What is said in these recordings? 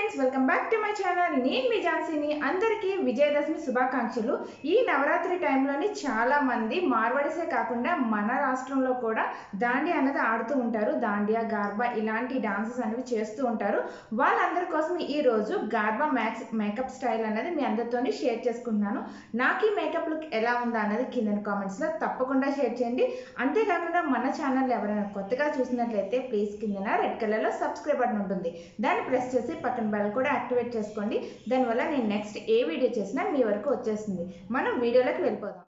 friends welcome back to my channel నేను మీ ఝాన్సీని అందరికీ విజయదశమి శుభాకాంక్షలు ఈ నవరాత్రి టైంలోని చాలా మంది మార్వాడిసే కాకుండా మన రాష్ట్రంలో కూడా దాండియా అన్నది ఆడుతూ ఉంటారు దాండియా గార్బా ఇలాంటి డాన్సెస్ అనేవి చేస్తూ ఉంటారు వాళ్ళందరి కోసం ఈ రోజు గార్బా మ్యాక్స్ మేకప్ స్టైల్ అనేది మీ అందరితోని షేర్ చేసుకుంటున్నాను నాకు ఈ మేకప్ లుక్ ఎలా ఉందా అన్నది కింద కామెంట్స్లో తప్పకుండా షేర్ చేయండి అంతేకాకుండా మన ఛానల్ ఎవరైనా కొత్తగా చూసినట్లయితే ప్లీజ్ కిందన రెడ్ కలర్లో సబ్స్క్రైబ్ బటన్ ఉంటుంది దాన్ని ప్రెస్ చేసి పక్కన బెల్ కూడా యాక్టివేట్ చేసుకోండి దానివల్ల నేను నెక్స్ట్ ఏ వీడియో చేసినా మీ వరకు వచ్చేస్తుంది మనం వీడియోలోకి వెళ్ళిపోదాం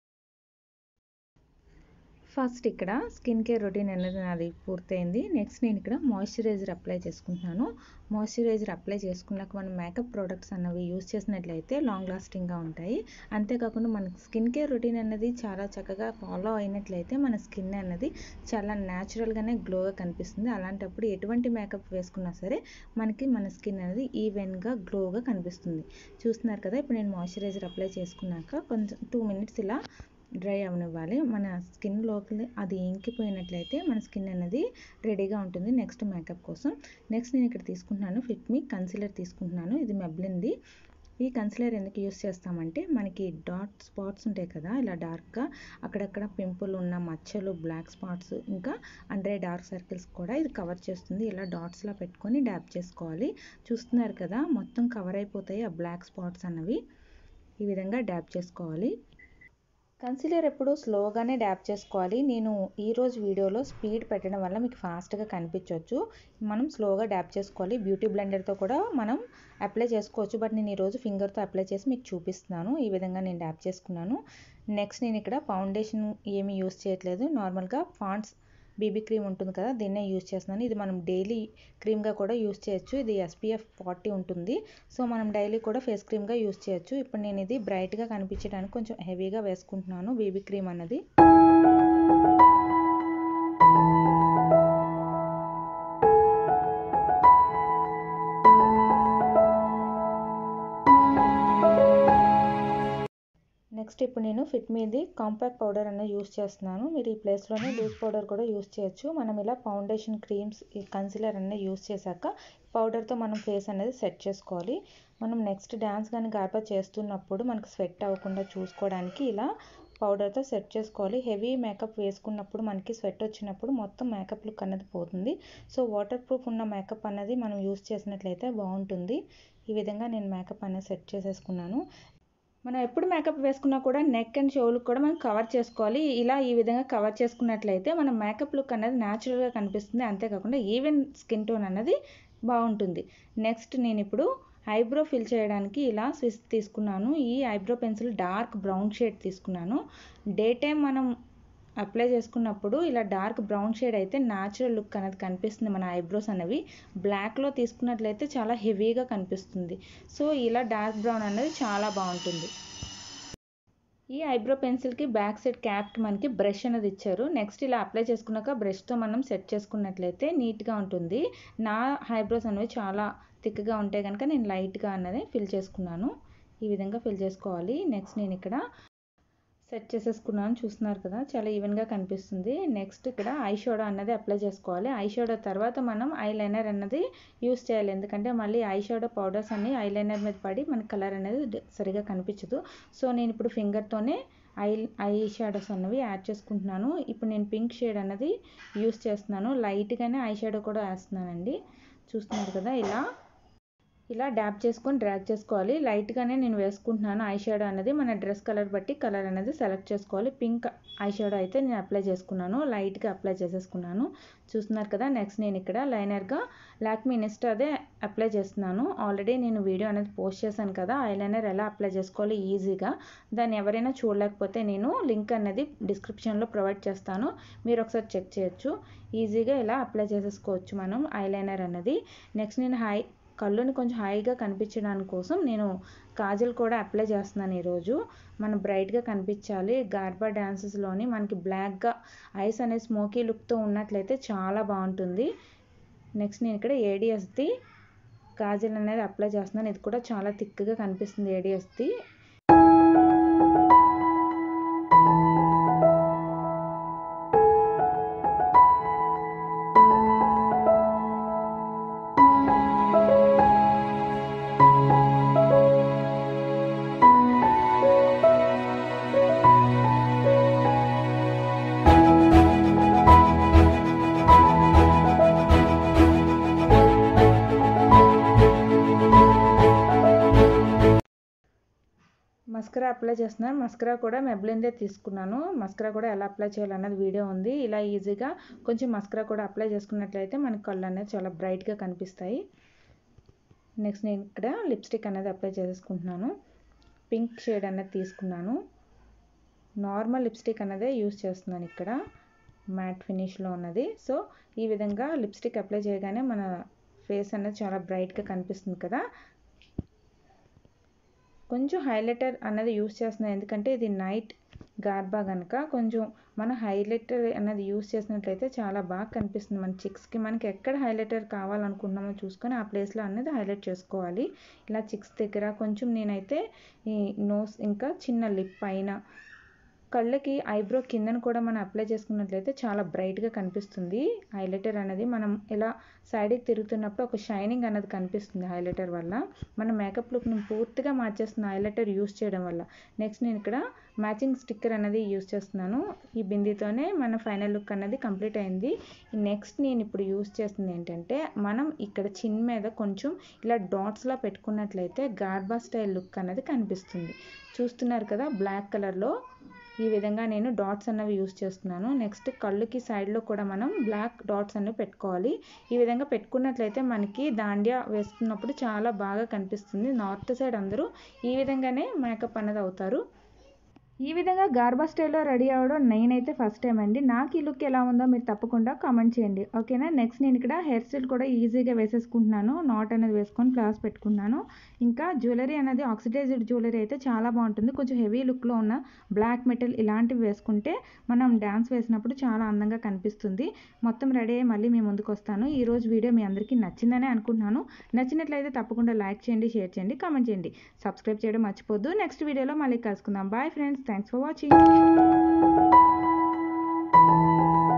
ఫస్ట్ ఇక్కడ స్కిన్ కేర్ రొటీన్ అనేది నాది పూర్తయింది నెక్స్ట్ నేను ఇక్కడ మాయిశ్చరైజర్ అప్లై చేసుకుంటున్నాను మాయిశ్చరైజర్ అప్లై చేసుకున్నాక మనం మేకప్ ప్రోడక్ట్స్ అన్నవి యూస్ చేసినట్లయితే లాంగ్ లాస్టింగ్గా ఉంటాయి అంతేకాకుండా మన స్కిన్ కేర్ రొటీన్ అనేది చాలా చక్కగా ఫాలో అయినట్లయితే మన స్కిన్ అనేది చాలా న్యాచురల్గానే గ్లోగా కనిపిస్తుంది అలాంటప్పుడు ఎటువంటి మేకప్ వేసుకున్నా సరే మనకి మన స్కిన్ అనేది ఈవెన్గా గ్లోగా కనిపిస్తుంది చూస్తున్నారు కదా ఇప్పుడు నేను మాయిశ్చరైజర్ అప్లై చేసుకున్నాక కొంచెం టూ మినిట్స్ ఇలా డ్రై అవనివ్వాలి మన స్కిన్ లోపల అది ఇంకిపోయినట్లయితే మన స్కిన్ అనేది రెడీగా ఉంటుంది నెక్స్ట్ మేకప్ కోసం నెక్స్ట్ నేను ఇక్కడ తీసుకుంటున్నాను ఫిట్ మీ కన్సిలర్ తీసుకుంటున్నాను ఇది మెబ్లిన్ది ఈ కన్సిలర్ ఎందుకు యూస్ చేస్తామంటే మనకి డాట్ స్పాట్స్ ఉంటాయి కదా ఇలా డార్క్గా అక్కడక్కడ పింపుల్ ఉన్న మచ్చలు బ్లాక్ స్పాట్స్ ఇంకా అండ్రే డార్క్ సర్కిల్స్ కూడా ఇది కవర్ చేస్తుంది ఇలా డాట్స్లా పెట్టుకొని డ్యాప్ చేసుకోవాలి చూస్తున్నారు కదా మొత్తం కవర్ అయిపోతాయి ఆ బ్లాక్ స్పాట్స్ అన్నవి ఈ విధంగా డ్యాప్ చేసుకోవాలి కన్సీలర్ ఎప్పుడు స్లోగానే డ్యాప్ చేసుకోవాలి నేను ఈరోజు వీడియోలో స్పీడ్ పెట్టడం వల్ల మీకు ఫాస్ట్గా కనిపించవచ్చు మనం స్లోగా డ్యాప్ చేసుకోవాలి బ్యూటీ బ్లెండర్తో కూడా మనం అప్లై చేసుకోవచ్చు బట్ నేను ఈరోజు ఫింగర్తో అప్లై చేసి మీకు చూపిస్తున్నాను ఈ విధంగా నేను డ్యాప్ చేసుకున్నాను నెక్స్ట్ నేను ఇక్కడ ఫౌండేషన్ ఏమీ యూస్ చేయట్లేదు నార్మల్గా ఫాంట్స్ బీబీ క్రీమ్ ఉంటుంది కదా దీన్నే యూస్ చేస్తున్నాను ఇది మనం డైలీ క్రీమ్గా కూడా యూస్ చేయొచ్చు ఇది ఎస్పీఎఫ్ ఫార్టీ ఉంటుంది సో మనం డైలీ కూడా ఫేస్ క్రీమ్గా యూస్ చేయొచ్చు ఇప్పుడు నేను ఇది బ్రైట్గా కనిపించడానికి కొంచెం హెవీగా వేసుకుంటున్నాను బీబీ క్రీమ్ అన్నది నెక్స్ట్ ఇప్పుడు నేను ఫిట్ మీది కాంపాక్ట్ పౌడర్ అనేది యూస్ చేస్తున్నాను మీరు ఈ ప్లేస్లోనే లూజ్ పౌడర్ కూడా యూస్ చేయొచ్చు మనం ఇలా ఫౌండేషన్ క్రీమ్స్ ఈ కన్సిలర్ అనేది యూస్ చేశాక పౌడర్తో మనం ఫేస్ అనేది సెట్ చేసుకోవాలి మనం నెక్స్ట్ డ్యాన్స్ కానీ గార్బా చేస్తున్నప్పుడు మనకు స్వెట్ అవ్వకుండా చూసుకోవడానికి ఇలా పౌడర్తో సెట్ చేసుకోవాలి హెవీ మేకప్ వేసుకున్నప్పుడు మనకి స్వెట్ వచ్చినప్పుడు మొత్తం మేకప్ లుక్ అన్నది పోతుంది సో వాటర్ ప్రూఫ్ ఉన్న మేకప్ అన్నది మనం యూస్ చేసినట్లయితే బాగుంటుంది ఈ విధంగా నేను మేకప్ అనేది సెట్ చేసేసుకున్నాను మనం ఎప్పుడు మేకప్ వేసుకున్నా కూడా నెక్ అండ్ షోలకు కూడా మనం కవర్ చేసుకోవాలి ఇలా ఈ విధంగా కవర్ చేసుకున్నట్లయితే మన మేకప్ లుక్ అనేది న్యాచురల్గా కనిపిస్తుంది అంతేకాకుండా ఈవెన్ స్కిన్ టోన్ అన్నది బాగుంటుంది నెక్స్ట్ నేను ఇప్పుడు ఐబ్రో ఫిల్ చేయడానికి ఇలా స్విచ్ తీసుకున్నాను ఈ eyebrow pencil dark brown shade తీసుకున్నాను డే టైం మనం అప్లై చేసుకున్నప్పుడు ఇలా డార్క్ బ్రౌన్ షేడ్ అయితే న్యాచురల్ లుక్ అనేది కనిపిస్తుంది మన ఐబ్రోస్ అనేవి బ్లాక్లో తీసుకున్నట్లయితే చాలా హెవీగా కనిపిస్తుంది సో ఇలా డార్క్ బ్రౌన్ అనేది చాలా బాగుంటుంది ఈ ఐబ్రో పెన్సిల్కి బ్యాక్ సైడ్ క్యాప్కి మనకి బ్రష్ అనేది ఇచ్చారు నెక్స్ట్ ఇలా అప్లై చేసుకున్నాక బ్రష్తో మనం సెట్ చేసుకున్నట్లయితే నీట్గా ఉంటుంది నా ఐబ్రోస్ అనేవి చాలా థిక్గా ఉంటే కనుక నేను లైట్గా అన్నది ఫిల్ చేసుకున్నాను ఈ విధంగా ఫిల్ చేసుకోవాలి నెక్స్ట్ నేను ఇక్కడ సెట్ చేసేసుకున్నాను చూస్తున్నారు కదా చాలా ఈవెన్గా కనిపిస్తుంది నెక్స్ట్ ఇక్కడ ఐ షాడో అన్నది అప్లై చేసుకోవాలి ఐ షాడో తర్వాత మనం ఐ లైనర్ అన్నది యూస్ చేయాలి ఎందుకంటే మళ్ళీ ఐ షాడో పౌడర్స్ అన్ని ఐ లైనర్ మీద పడి మనకి కలర్ అనేది సరిగా కనిపించదు సో నేను ఇప్పుడు ఫింగర్తోనే ఐ ఐ షాడోస్ అన్నవి యాడ్ చేసుకుంటున్నాను ఇప్పుడు నేను పింక్ షేడ్ అన్నది యూస్ చేస్తున్నాను లైట్గానే ఐ షాడో కూడా వేస్తున్నానండి చూస్తున్నారు కదా ఇలా ఇలా డ్యాప్ చేసుకొని డ్రాగ్ చేసుకోవాలి లైట్గానే నేను వేసుకుంటున్నాను ఐ షాడో అనేది మన డ్రెస్ కలర్ బట్టి కలర్ అనేది సెలెక్ట్ చేసుకోవాలి పింక్ ఐ షాడో అయితే నేను అప్లై చేసుకున్నాను లైట్గా అప్లై చేసేసుకున్నాను చూస్తున్నారు కదా నెక్స్ట్ నేను ఇక్కడ లైనర్గా లాక్మీ నెక్స్ట్ అదే అప్లై చేస్తున్నాను ఆల్రెడీ నేను వీడియో అనేది పోస్ట్ చేశాను కదా ఐ లైనర్ ఎలా అప్లై చేసుకోవాలి ఈజీగా దాన్ని ఎవరైనా చూడలేకపోతే నేను లింక్ అనేది డిస్క్రిప్షన్లో ప్రొవైడ్ చేస్తాను మీరు ఒకసారి చెక్ చేయొచ్చు ఈజీగా ఇలా అప్లై చేసేసుకోవచ్చు మనం ఐ లైనర్ అనేది నెక్స్ట్ నేను హై కళ్ళుని కొంచెం హాయిగా కనిపించడానికి కోసం నేను కాజల్ కూడా అప్లై చేస్తున్నాను ఈరోజు మనం బ్రైట్గా కనిపించాలి గార్బా డ్యాన్సెస్లోని మనకి బ్లాక్గా ఐస్ అనే స్మోకీ లుక్తో ఉన్నట్లయితే చాలా బాగుంటుంది నెక్స్ట్ నేను ఇక్కడ ఏడిఎస్ది కాజల్ అనేది అప్లై చేస్తున్నాను ఇది కూడా చాలా థిక్గా కనిపిస్తుంది ఏడిఎస్ది మస్కరా అప్లై చేస్తున్నాను మస్కరా కూడా మెబ్లిన్దే తీసుకున్నాను మస్కరా కూడా ఎలా అప్లై చేయాలన్నది వీడియో ఉంది ఇలా ఈజీగా కొంచెం మస్కరా కూడా అప్లై చేసుకున్నట్లయితే మనకి కళ్ళు అనేది చాలా బ్రైట్గా కనిపిస్తాయి నెక్స్ట్ నేను ఇక్కడ లిప్స్టిక్ అనేది అప్లై చేసుకుంటున్నాను పింక్ షేడ్ అనేది తీసుకున్నాను నార్మల్ లిప్స్టిక్ అన్నదే యూస్ చేస్తున్నాను ఇక్కడ మ్యాట్ ఫినిష్లో ఉన్నది సో ఈ విధంగా లిప్స్టిక్ అప్లై చేయగానే మన ఫేస్ అనేది చాలా బ్రైట్గా కనిపిస్తుంది కదా కొంచెం హైలైటర్ అన్నది యూస్ చేస్తున్నాను ఎందుకంటే ఇది నైట్ గార్బా కనుక కొంచెం మన హైలైటర్ అన్నది యూస్ చేసినట్లయితే చాలా బాగా కనిపిస్తుంది మన చిక్స్కి మనకి ఎక్కడ హైలైటర్ కావాలనుకుంటున్నామో చూసుకొని ఆ ప్లేస్లో అనేది హైలైట్ చేసుకోవాలి ఇలా చిక్స్ దగ్గర కొంచెం నేనైతే ఈ నోస్ ఇంకా చిన్న లిప్ పైన కళ్ళకి ఐబ్రో కిందన కూడా మనం అప్లై చేసుకున్నట్లయితే చాలా బ్రైట్గా కనిపిస్తుంది హైలైటర్ అనేది మనం ఇలా సైడ్కి తిరుగుతున్నప్పుడు ఒక షైనింగ్ అనేది కనిపిస్తుంది హైలైటర్ వల్ల మన మేకప్ లుక్ని పూర్తిగా మార్చేస్తుంది హైలైటర్ యూస్ చేయడం వల్ల నెక్స్ట్ నేను ఇక్కడ మ్యాచింగ్ స్టిక్కర్ అనేది యూస్ చేస్తున్నాను ఈ బిందీతోనే మన ఫైనల్ లుక్ అనేది కంప్లీట్ అయింది నెక్స్ట్ నేను ఇప్పుడు యూస్ చేస్తుంది ఏంటంటే మనం ఇక్కడ చిన్ మీద కొంచెం ఇలా డాట్స్లా పెట్టుకున్నట్లయితే గార్బా స్టైల్ లుక్ అనేది కనిపిస్తుంది చూస్తున్నారు కదా బ్లాక్ కలర్లో ఈ విధంగా నేను డాట్స్ అన్నవి యూస్ చేస్తున్నాను నెక్స్ట్ కళ్ళుకి సైడ్లో కూడా మనం బ్లాక్ డాట్స్ అనేవి పెట్టుకోవాలి ఈ విధంగా పెట్టుకున్నట్లయితే మనకి దాండియా వేసుకున్నప్పుడు చాలా బాగా కనిపిస్తుంది నార్త్ సైడ్ అందరూ ఈ విధంగానే మేకప్ అనేది అవుతారు ఈ విధంగా గార్బా స్టైల్లో రెడీ అవ్వడం నేనైతే ఫస్ట్ టైం అండి నాకు ఈ లుక్ ఎలా ఉందో మీరు తప్పకుండా కామెంట్ చేయండి ఓకేనా నెక్స్ట్ నేను ఇక్కడ హెయిర్ స్టైల్ కూడా ఈజీగా వేసేసుకుంటున్నాను నాట్ అనేది వేసుకొని క్లాస్ పెట్టుకున్నాను ఇంకా జ్యువెలరీ అనేది ఆక్సిడైజ్డ్ జ్యువెలరీ అయితే చాలా బాగుంటుంది కొంచెం హెవీ లుక్లో ఉన్న బ్లాక్ మెటల్ ఇలాంటివి వేసుకుంటే మనం డ్యాన్స్ వేసినప్పుడు చాలా అందంగా కనిపిస్తుంది మొత్తం రెడీ అయ్యి మళ్ళీ మీ ముందుకు వస్తాను ఈ రోజు వీడియో మీ అందరికీ నచ్చిందనే అనుకుంటున్నాను నచ్చినట్లయితే తప్పకుండా లైక్ చేయండి షేర్ చేయండి కామెంట్ చేయండి సబ్స్క్రైబ్ చేయడం మర్చిపోద్దు నెక్స్ట్ వీడియోలో మళ్ళీ కలుసుకుందాం bye friends thanks for watching